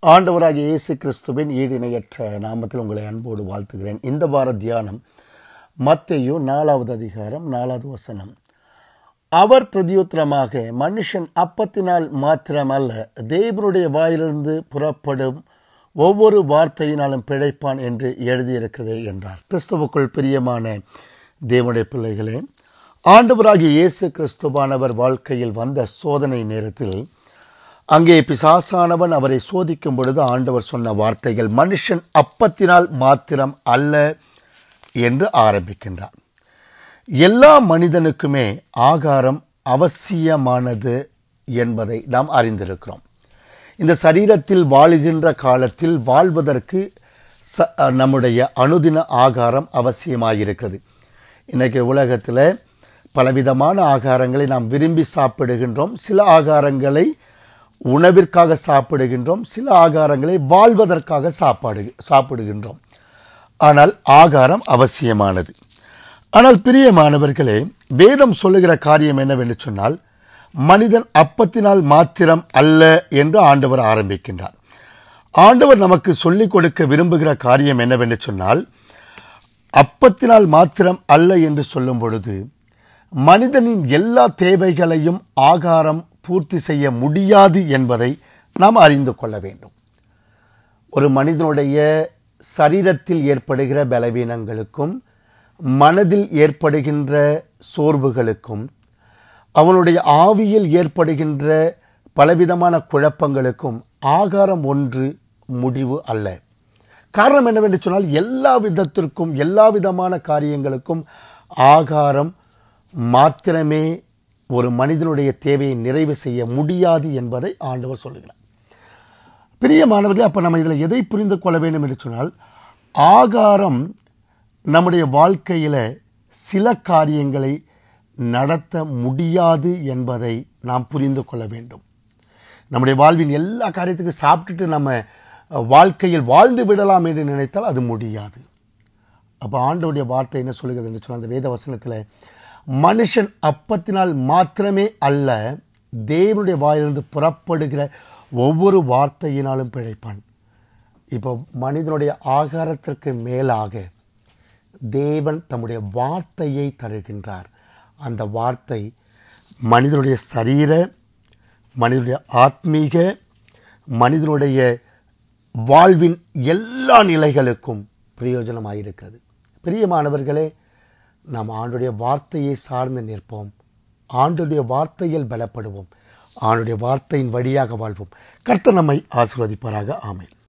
ஆண்டவராகிய இயேசு கிறிஸ்துவின் ஈடு இணையற்ற நாமத்தில் உங்களை அன்போடு வாழ்த்துகிறேன் இந்த வார தியானம் மத்தேயு நாலாவது அதிகாரம் நாலாவது வசனம் அவர் பிரதியுத்தரமாக மனுஷன் அப்பத்தினால் மாத்திரமல்ல தேவனுடைய வாயிலிருந்து புறப்படும் ஒவ்வொரு வார்த்தையினாலும் பிழைப்பான் என்று எழுதியிருக்கிறதே என்றார் கிறிஸ்துவுக்குள் பிரியமான தேவனுடைய பிள்ளைகளே ஆண்டவராகிய இயேசு கிறிஸ்துவானவர் வாழ்க்கையில் வந்த சோதனை நேரத்தில் அங்கே பிசாசானவன் அவரை சோதிக்கும் பொழுது ஆண்டவர் சொன்ன வார்த்தைகள் மனுஷன் அப்பத்தினால் மாத்திரம் அல்ல என்று ஆரம்பிக்கின்றார் எல்லா மனிதனுக்குமே ஆகாரம் அவசியமானது என்பதை நாம் அறிந்திருக்கிறோம் இந்த சரீரத்தில் வாழுகின்ற காலத்தில் வாழ்வதற்கு ச நம்முடைய அனுதின ஆகாரம் அவசியமாயிருக்கிறது இன்றைக்கு உலகத்தில் பலவிதமான ஆகாரங்களை நாம் விரும்பி சாப்பிடுகின்றோம் சில ஆகாரங்களை உணவிற்காக சாப்பிடுகின்றோம் சில ஆகாரங்களை வாழ்வதற்காக சாப்பாடு சாப்பிடுகின்றோம் ஆனால் ஆகாரம் அவசியமானது ஆனால் பிரியமானவர்களே வேதம் சொல்லுகிற காரியம் என்னவென்று சொன்னால் மனிதன் அப்பத்தினால் மாத்திரம் அல்ல என்று ஆண்டவர் ஆரம்பிக்கின்றார் ஆண்டவர் நமக்கு சொல்லிக் கொடுக்க விரும்புகிற காரியம் என்னவென்று சொன்னால் அப்பத்தினால் மாத்திரம் அல்ல என்று சொல்லும் பொழுது மனிதனின் எல்லா தேவைகளையும் ஆகாரம் பூர்த்தி செய்ய முடியாது என்பதை நாம் அறிந்து கொள்ள வேண்டும் ஒரு மனிதனுடைய சரீரத்தில் ஏற்படுகிற பலவீனங்களுக்கும் மனதில் ஏற்படுகின்ற சோர்வுகளுக்கும் அவனுடைய ஆவியில் ஏற்படுகின்ற பலவிதமான குழப்பங்களுக்கும் ஆகாரம் ஒன்று முடிவு அல்ல காரணம் என்னவென்று சொன்னால் எல்லா விதத்திற்கும் எல்லா விதமான காரியங்களுக்கும் ஆகாரம் மாத்திரமே ஒரு மனிதனுடைய தேவையை நிறைவு செய்ய முடியாது என்பதை ஆண்டவர் சொல்லுகிறார் பிரியமானவர்களே அப்போ நம்ம இதில் எதை புரிந்து கொள்ள வேண்டும் என்று சொன்னால் ஆகாரம் நம்முடைய வாழ்க்கையில் சில காரியங்களை நடத்த முடியாது என்பதை நாம் புரிந்து கொள்ள வேண்டும் நம்முடைய வாழ்வின் எல்லா காரியத்துக்கும் சாப்பிட்டுட்டு நம்ம வாழ்க்கையில் வாழ்ந்து விடலாம் என்று நினைத்தால் அது முடியாது அப்போ ஆண்டவுடைய வார்த்தை என்ன சொல்லுகிறது என்று சொன்னால் அந்த வேத வசனத்தில் மனுஷன் அப்பத்தினால் மாத்திரமே அல்ல தேவனுடைய வாயிலிருந்து புறப்படுகிற ஒவ்வொரு வார்த்தையினாலும் பிழைப்பான் இப்போ மனிதனுடைய ஆகாரத்திற்கு மேலாக தேவன் தம்முடைய வார்த்தையை தருகின்றார் அந்த வார்த்தை மனிதனுடைய சரீர மனிதனுடைய ஆத்மீக மனிதனுடைய வாழ்வின் எல்லா நிலைகளுக்கும் பிரயோஜனமாயிருக்கிறது பிரியமானவர்களே நாம் ஆண்டுடைய வார்த்தையை சார்ந்து நிற்போம் ஆண்டுடைய வார்த்தையில் பலப்படுவோம் ஆண்டுடைய வார்த்தையின் வழியாக வாழ்வோம் கர்த்தர் நம்மை ஆசிர்வதிப்பாராக ஆமை